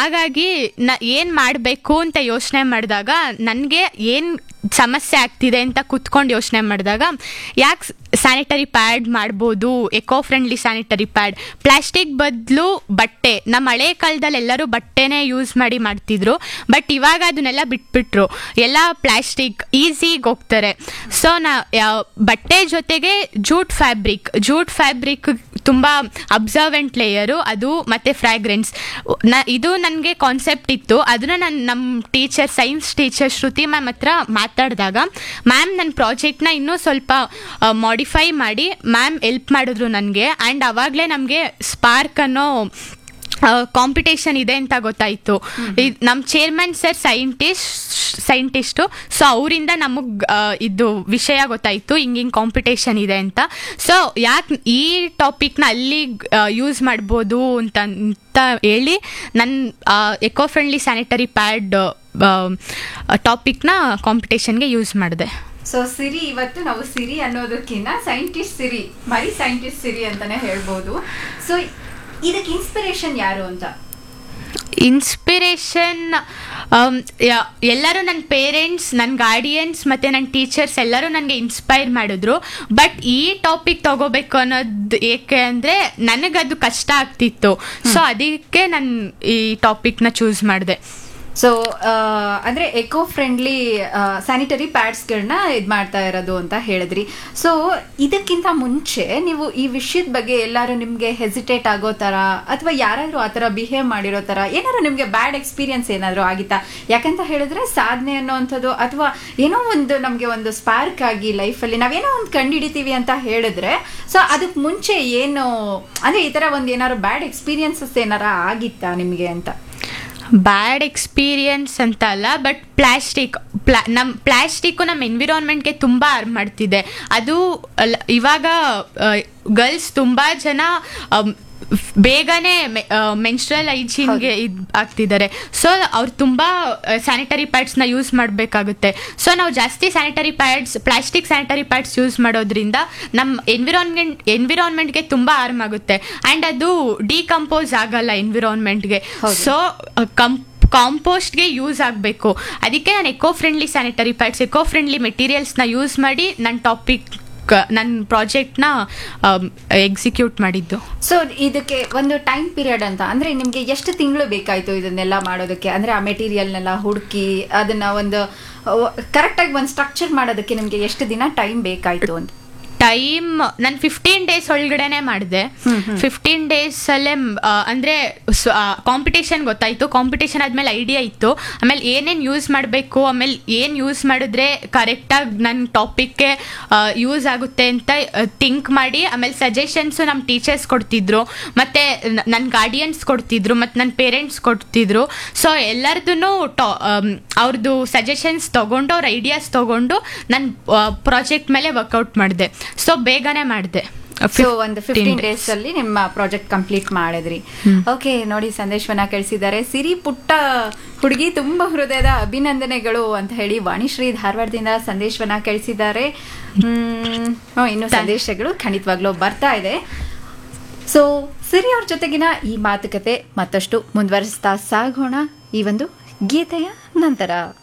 ಹಾಗಾಗಿ ನ ಏನು ಮಾಡಬೇಕು ಅಂತ ಯೋಚನೆ ಮಾಡಿದಾಗ ನನಗೆ ಏನು ಸಮಸ್ಯೆ ಆಗ್ತಿದೆ ಅಂತ ಕುತ್ಕೊಂಡು ಯೋಚನೆ ಮಾಡಿದಾಗ ಯಾಕೆ ಸ್ಯಾನಿಟರಿ ಪ್ಯಾಡ್ ಮಾಡ್ಬೋದು eco friendly sanitary pad plastic ಬದಲು ಬಟ್ಟೆ ನಮ್ಮ ಹಳೆ ಕಾಲದಲ್ಲಿ ಎಲ್ಲರೂ ಬಟ್ಟೆನೇ ಯೂಸ್ ಮಾಡಿ ಮಾಡ್ತಿದ್ರು ಬಟ್ ಇವಾಗ ಅದನ್ನೆಲ್ಲ ಬಿಟ್ಬಿಟ್ರು ಎಲ್ಲ ಪ್ಲಾಸ್ಟಿಕ್ ಈಸಿಗೆ ಹೋಗ್ತಾರೆ ಸೊ ನಾ ಯಾವ- ಬಟ್ಟೆ ಜೊತೆಗೆ ಜೂಟ್ ಫ್ಯಾಬ್ರಿಕ್ ಜೂಟ್ ಫ್ಯಾಬ್ರಿಕ್ ತುಂಬ ಅಬ್ಸರ್ವೆಂಟ್ ಲೇಯರು ಅದು ಮತ್ತು ಫ್ರ್ಯಾಗ್ರೆನ್ಸ್ ನ ಇದು ನನಗೆ ಕಾನ್ಸೆಪ್ಟ್ ಇತ್ತು ಅದನ್ನ ನಾನು ನಮ್ಮ teacher science teacher Shruti ma'am ಹತ್ರ ಮಾತಾಡಿದಾಗ ಮ್ಯಾಮ್ ನನ್ನ ಪ್ರಾಜೆಕ್ಟ್ನ ಇನ್ನೂ ಸ್ವಲ್ಪ ಮಾಡಿಫೈ ಮಾಡಿ ಮ್ಯಾಮ್ ಎಲ್ಪ್ ಮಾಡಿದ್ರು ನನಗೆ ಆ್ಯಂಡ್ ಅವಾಗಲೇ ನಮಗೆ ಸ್ಪಾರ್ಕ್ ಅನ್ನೋ ಕಾಂಪಿಟೇಷನ್ ಇದೆ ಅಂತ ಗೊತ್ತಾಯಿತು ನಮ್ಮ chairman sir scientist scientist so ಅವರಿಂದ ನಮಗೆ ಇದು ವಿಷಯ ಗೊತ್ತಾಯಿತು ಹಿಂಗೆ ಹಿಂಗೆ ಕಾಂಪಿಟೇಷನ್ ಇದೆ ಅಂತ ಸೊ ಯಾಕೆ ಈ ಟಾಪಿಕ್ನ ಅಲ್ಲಿ ಯೂಸ್ ಮಾಡ್ಬೋದು ಅಂತ ಅಂತ ಹೇಳಿ ನನ್ನ ಎಕೋ ಫ್ರೆಂಡ್ಲಿ ಸ್ಯಾನಿಟರಿ ಪ್ಯಾಡ್ ಟಾಪಿಕ್ನ ಕಾಂಪಿಟೇಷನ್ಗೆ ಯೂಸ್ ಮಾಡಿದೆ ಸೊ ಸಿರಿ ಇವತ್ತು ನಾವು ಸಿರಿ ಅನ್ನೋದಕ್ಕಿಂತ ಸೈಂಟಿಸ್ಟ್ ಸಿರಿ ಮರಿ ಸೈಂಟಿಸ್ಟ್ ಸಿರಿ ಅಂತಾನೆ ಹೇಳ್ಬೋದು ಸೊ ಇದಕ್ಕೆ ಇನ್ಸ್ಪಿರೇಷನ್ ಯಾರು ಅಂತ ಇನ್ಸ್ಪಿರೇಷನ್ ಎಲ್ಲರೂ ನನ್ನ ಪೇರೆಂಟ್ಸ್ ನನ್ನ ಗಾರ್ಡಿಯನ್ಸ್ ಮತ್ತು ನನ್ನ ಟೀಚರ್ಸ್ ಎಲ್ಲರೂ ನನಗೆ ಇನ್ಸ್ಪೈರ್ ಮಾಡಿದ್ರು ಬಟ್ ಈ ಟಾಪಿಕ್ ತಗೋಬೇಕು ಅನ್ನೋದು ಏಕೆ ಅಂದರೆ ನನಗದು ಕಷ್ಟ ಆಗ್ತಿತ್ತು ಸೊ ಅದಕ್ಕೆ ನಾನು ಈ ಟಾಪಿಕ್ನ ಚೂಸ್ ಮಾಡಿದೆ ಸೊ ಅಂದ್ರೆ ಎಕೋ ಫ್ರೆಂಡ್ಲಿ ಸ್ಯಾನಿಟರಿ ಪ್ಯಾಡ್ಸ್ಗಳನ್ನ ಇದು ಮಾಡ್ತಾ ಇರೋದು ಅಂತ ಹೇಳಿದ್ರಿ ಸೊ ಇದಕ್ಕಿಂತ ಮುಂಚೆ ನೀವು ಈ ವಿಷಯದ ಬಗ್ಗೆ ಎಲ್ಲರೂ ನಿಮಗೆ ಹೆಸಿಟೇಟ್ ಆಗೋ ಥರ ಅಥವಾ ಯಾರಾದರೂ ಆ ಥರ ಬಿಹೇವ್ ಮಾಡಿರೋ ಥರ ಏನಾದ್ರು ನಿಮಗೆ ಬ್ಯಾಡ್ ಎಕ್ಸ್ಪೀರಿಯನ್ಸ್ ಏನಾದರೂ ಆಗಿತ್ತಾ ಯಾಕಂತ ಹೇಳಿದ್ರೆ ಸಾಧನೆ ಅನ್ನೋವಂಥದ್ದು ಅಥವಾ ಏನೋ ಒಂದು ನಮಗೆ ಒಂದು ಸ್ಪಾರ್ಕ್ ಆಗಿ ಲೈಫಲ್ಲಿ ನಾವೇನೋ ಒಂದು ಕಂಡುಹಿಡಿತೀವಿ ಅಂತ ಹೇಳಿದ್ರೆ ಸೊ ಅದಕ್ಕೆ ಮುಂಚೆ ಏನು ಅಂದ್ರೆ ಈ ಥರ ಒಂದು ಏನಾದ್ರು ಬ್ಯಾಡ್ ಎಕ್ಸ್ಪೀರಿಯನ್ಸಸ್ ಏನಾರ ಆಗಿತ್ತಾ ನಿಮಗೆ ಅಂತ ಬ್ಯಾಡ್ ಎಕ್ಸ್ಪೀರಿಯನ್ಸ್ ಅಂತ ಅಲ್ಲ ಬಟ್ ಪ್ಲಾಸ್ಟಿಕ್ ಪ್ಲಾ ನಮ್ಮ ಪ್ಲಾಸ್ಟಿಕ್ಕು ನಮ್ಮ ಎನ್ವಿರಾನ್ಮೆಂಟ್ಗೆ ತುಂಬ ಹಾರ್ಮ್ ಮಾಡ್ತಿದೆ ಅದು ಅಲ್ಲ- ಇವಾಗ ಗರ್ಲ್ಸ್ ತುಂಬ ಜನ ಅಮ್, ಬೇಗನೆ ಮೆನ್ಸ್ಟ್ರಲ್ ಹೈಜೀನ್ಗೆ ಇದು ಆಗ್ತಿದ್ದಾರೆ ಸೊ ಅವ್ರು ತುಂಬ ಸ್ಯಾನಿಟರಿ ಪ್ಯಾಡ್ಸ್ನ ಯೂಸ್ ಮಾಡಬೇಕಾಗುತ್ತೆ ಸೊ ನಾವು ಜಾಸ್ತಿ sanitary pads plastic sanitary pads use ಮಾಡೋದ್ರಿಂದ ನಮ್ಮ ಎನ್ವಿರಾನ್ಮೆಂಟ್ ಎನ್ವಿರಾನ್ಮೆಂಟ್ಗೆ ತುಂಬ ಹಾರ್ಮ್ ಆಗುತ್ತೆ ಆ್ಯಂಡ್ ಅದು ಡಿಕಂಪೋಸ್ ಆಗಲ್ಲ ಎನ್ವಿರಾನ್ಮೆಂಟ್ಗೆ ಸೊ ಕಂ ಕಾಂಪೋಸ್ಟ್ಗೆ ಯೂಸ್ ಆಗಬೇಕು ಅದಕ್ಕೆ ನಾನು eco friendly sanitary pads eco friendly ಮೆಟೀರಿಯಲ್ಸ್ನ ಯೂಸ್ ಮಾಡಿ ನನ್ನ ಟಾಪಿಕ್ ನನ್ನ ಪ್ರಾಜೆಕ್ಟ್ನ ಎಕ್ಸಿಕ್ಯೂಟ್ ಮಾಡಿದ್ದು ಸೊ ಇದಕ್ಕೆ ಒಂದು ಟೈಮ್ ಪೀರಿಯಡ್ ಅಂತ ಅಂದ್ರೆ ನಿಮ್ಗೆ ಎಷ್ಟು ತಿಂಗಳು ಬೇಕಾಯ್ತು ಇದನ್ನೆಲ್ಲ ಮಾಡೋದಕ್ಕೆ ಅಂದ್ರೆ ಆ ಮೆಟೀರಿಯಲ್ನೆಲ್ಲ ಹುಡುಕಿ ಅದನ್ನ ಒಂದು ಕರೆಕ್ಟ್ ಆಗಿ ಒಂದು ಸ್ಟ್ರಕ್ಚರ್ ಮಾಡೋದಕ್ಕೆ ನಿಮ್ಗೆ ಎಷ್ಟು ದಿನ ಟೈಮ್ ಬೇಕಾಯ್ತು ಅಂತ ಟೈಮ್ ನಾನು ಫಿಫ್ಟೀನ್ ಡೇಸ್ ಒಳಗಡೆನೆ ಮಾಡಿದೆ ಫಿಫ್ಟೀನ್ ಡೇಸಲ್ಲೇ ಅಂದರೆ ಕಾಂಪಿಟೇಷನ್ ಗೊತ್ತಾಯಿತು ಕಾಂಪಿಟೇಷನ್ ಆದಮೇಲೆ ಐಡಿಯಾ ಇತ್ತು ಆಮೇಲೆ ಏನೇನು ಯೂಸ್ ಮಾಡಬೇಕು ಆಮೇಲೆ ಏನು ಯೂಸ್ ಮಾಡಿದ್ರೆ ಕರೆಕ್ಟಾಗಿ ನನ್ನ ಟಾಪಿಕ್ಗೆ ಯೂಸ್ ಆಗುತ್ತೆ ಅಂತ ಥಿಂಕ್ ಮಾಡಿ ಆಮೇಲೆ ಸಜೆಷನ್ಸು ನಮ್ಮ ಟೀಚರ್ಸ್ ಕೊಡ್ತಿದ್ರು ಮತ್ತು ನನ್ನ ಗಾರ್ಡಿಯನ್ಸ್ ಕೊಡ್ತಿದ್ರು ಮತ್ತು ನನ್ನ ಪೇರೆಂಟ್ಸ್ ಕೊಡ್ತಿದ್ರು ಸೊ ಎಲ್ಲರದೂ ಟಾ ಅವ್ರದ್ದು ಸಜೆಷನ್ಸ್ ತೊಗೊಂಡು ಅವ್ರ ಐಡಿಯಾಸ್ ತೊಗೊಂಡು ನನ್ನ ಪ್ರಾಜೆಕ್ಟ್ ಮೇಲೆ ವರ್ಕೌಟ್ ಮಾಡಿದೆ ಸೊ ಬೇಗನೆ ಮಾಡಿದೆ ಸೊ ಒಂದು ಫಿಫ್ಟೀನ್ ಡೇಸ್ ಅಲ್ಲಿ ನಿಮ್ಮ ಪ್ರಾಜೆಕ್ಟ್ ಕಂಪ್ಲೀಟ್ ಮಾಡಿದ್ರಿ ಓಕೆ ನೋಡಿ ಸಂದೇಶವನ್ನ ಕಳಿಸಿದ್ದಾರೆ ಸಿರಿ ಪುಟ್ಟ ಹುಡುಗಿ ತುಂಬಾ ಹೃದಯದ ಅಭಿನಂದನೆಗಳು ಅಂತ ಹೇಳಿ ವಾಣಿಶ್ರೀ ಧಾರವಾಡದಿಂದ ಸಂದೇಶವನ್ನ ಕಳಿಸಿದ್ದಾರೆ ಹ್ಮ್ ಹ್ಮ್, ಇನ್ನು ಸಂದೇಶಗಳು ಖಂಡಿತವಾಗ್ಲೂ ಬರ್ತಾ ಇದೆ ಸೊ ಸಿರಿ ಅವ್ರ ಜೊತೆಗಿನ ಈ ಮಾತುಕತೆ ಮತ್ತಷ್ಟು ಮುಂದುವರಿಸ್ತಾ ಸಾಗೋಣ ಈ ಒಂದು ಗೀತೆಯ ನಂತರ